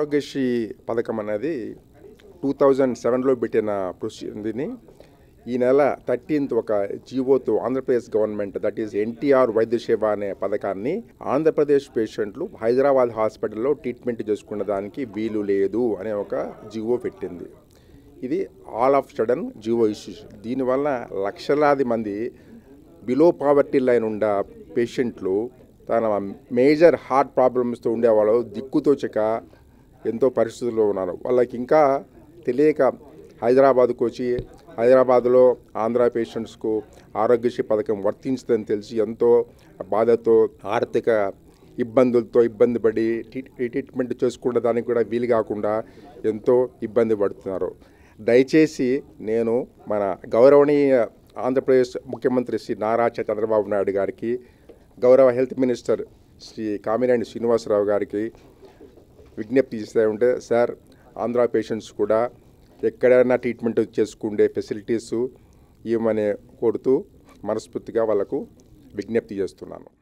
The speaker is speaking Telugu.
ఆరోగ్యశ్రీ పథకం అనేది టూ థౌజండ్ సెవెన్లో పెట్టిన ప్రొసీజర్ని ఈ నెల థర్టీన్త్ ఒక జీవోతో Andhra Pradesh government that is NTR వైద్య సేవ అనే పథకాన్ని ఆంధ్రప్రదేశ్ పేషెంట్లు హైదరాబాద్ హాస్పిటల్లో ట్రీట్మెంట్ చేసుకునే దానికి వీలు లేదు అనే ఒక జీవో పెట్టింది ఇది all of sudden GO issues దీనివల్ల లక్షలాది మంది బిలో పావర్టీ లైన్ ఉన్న పేషెంట్లు తన మేజర్ హార్ట్ ప్రాబ్లమ్స్తో ఉండేవాళ్ళు దిక్కుతోచక ఎంతో పరిస్థితుల్లో ఉన్నారు వాళ్ళకి ఇంకా తెలియక హైదరాబాద్కు వచ్చి హైదరాబాద్లో ఆంధ్ర పేషెంట్స్కు ఆరోగ్యశ్రీ పథకం వర్తించదని తెలిసి ఎంతో బాధతో ఆర్థిక ఇబ్బందులతో ఇబ్బంది పడి ట్రీట్- ట్రీట్మెంట్ చేసుకునే దానికి కూడా వీలు కాకుండా ఎంతో ఇబ్బంది పడుతున్నారు దయచేసి నేను మన గౌరవనీయ ఆంధ్రప్రదేశ్ ముఖ్యమంత్రి శ్రీ నారా చంద్రబాబు నాయుడు గారికి గౌరవ హెల్త్ మినిస్టర్ శ్రీ కామినేని శ్రీనివాసరావు గారికి విజ్ఞప్తి చేస్తే ఉంటే సార్ ఆంధ్ర పేషెంట్స్ కూడా ఎక్కడైనా ట్రీట్మెంట్ చేసుకునే ఫెసిలిటీస్ ఇవ్వమని కోరుతూ మనస్ఫూర్తిగా వాళ్ళకు విజ్ఞప్తి చేస్తున్నాను